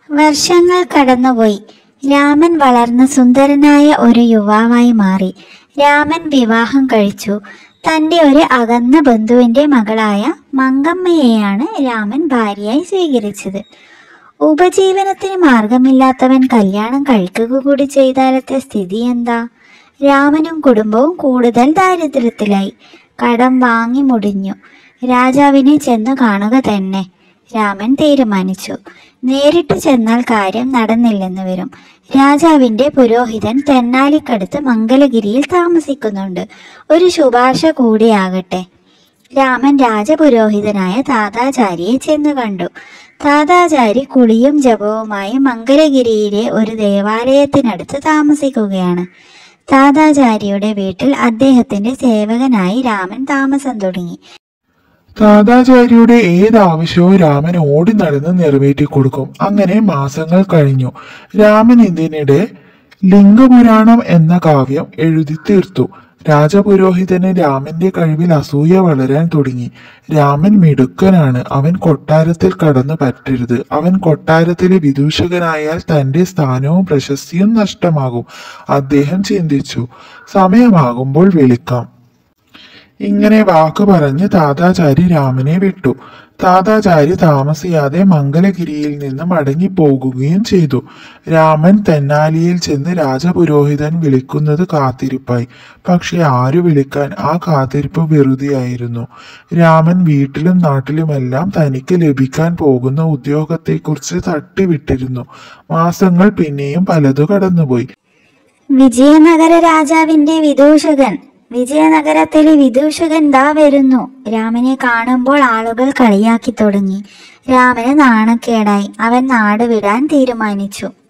വർഷങ്ങൾ കടന്നുപോയി രാമൻ വളർന്ന് സുന്ദരനായ ഒരു യുവാവായി മാറി രാമൻ വിവാഹം കഴിച്ചു തന്റെ ഒരു അകന്ന ബന്ധുവിന്റെ മകളായ മങ്കമ്മയെയാണ് രാമൻ ഭാര്യയായി സ്വീകരിച്ചത് ഉപജീവനത്തിന് മാർഗമില്ലാത്തവൻ കല്യാണം കഴിക്കുക കൂടി ചെയ്താലത്തെ സ്ഥിതി എന്താ രാമനും കുടുംബവും കൂടുതൽ ദാരിദ്ര്യത്തിലായി കടം വാങ്ങി മുടിഞ്ഞു രാജാവിനെ ചെന്നു കാണുക തന്നെ രാമൻ തീരുമാനിച്ചു നേരിട്ട് ചെന്നാൽ കാര്യം നടന്നില്ലെന്ന് വരും രാജാവിന്റെ പുരോഹിതൻ തെന്നാലിക്കടുത്ത് മംഗലഗിരിയിൽ താമസിക്കുന്നുണ്ട് ഒരു ശുപാർശ കൂടിയാകട്ടെ രാമൻ രാജപുരോഹിതനായ താതാചാരിയെ ചെന്നു കണ്ടു താതാചാരി കുളിയും ജപവുമായി മംഗലഗിരിയിലെ ഒരു ദേവാലയത്തിനടുത്ത് താമസിക്കുകയാണ് താതാചാരിയുടെ വീട്ടിൽ അദ്ദേഹത്തിന്റെ സേവകനായി രാമൻ താമസം തുടങ്ങി താതാചാര്യയുടെ ഏത് ആവശ്യവും രാമൻ ഓടി നടന്ന് നിറവേറ്റി കൊടുക്കും അങ്ങനെ മാസങ്ങൾ കഴിഞ്ഞു രാമൻ ഇതിനിടെ ലിംഗപുരാണം എന്ന കാവ്യം എഴുതി തീർത്തു രാജപുരോഹിതന് രാമന്റെ കഴിവിൽ അസൂയ വളരാൻ തുടങ്ങി രാമൻ മിടുക്കനാണ് അവൻ കൊട്ടാരത്തിൽ കടന്നു പറ്റരുത് അവൻ കൊട്ടാരത്തിലെ വിദൂഷകനായാൽ തന്റെ സ്ഥാനവും പ്രശസ്തിയും നഷ്ടമാകും അദ്ദേഹം ചിന്തിച്ചു സമയമാകുമ്പോൾ വിളിക്കാം ഇങ്ങനെ വാക്ക് പറഞ്ഞ് താതാചാരി രാമനെ വിട്ടു താതാചാരി താമസിയാതെ മംഗലഗിരിയിൽ നിന്ന് മടങ്ങിപ്പോകുകയും ചെയ്തു രാമൻ തെന്നാലിയിൽ ചെന്ന് രാജപുരോഹിതൻ വിളിക്കുന്നത് കാത്തിരിപ്പായി പക്ഷെ ആരു വിളിക്കാൻ ആ കാത്തിരിപ്പ് വെറുതെയായിരുന്നു രാമൻ വീട്ടിലും നാട്ടിലുമെല്ലാം തനിക്ക് ലഭിക്കാൻ പോകുന്ന ഉദ്യോഗത്തെക്കുറിച്ച് തട്ടിവിട്ടിരുന്നു മാസങ്ങൾ പിന്നെയും പലതു കടന്നുപോയി വിജയനഗര രാജാവിന്റെ വിദൂഷകൻ വിജയനഗരത്തിലെ വിദൂഷകൻ ദാ വരുന്നു രാമനെ കാണുമ്പോൾ ആളുകൾ കളിയാക്കി തുടങ്ങി രാമന് നാണക്കേടായി അവൻ നാട് വിടാൻ തീരുമാനിച്ചു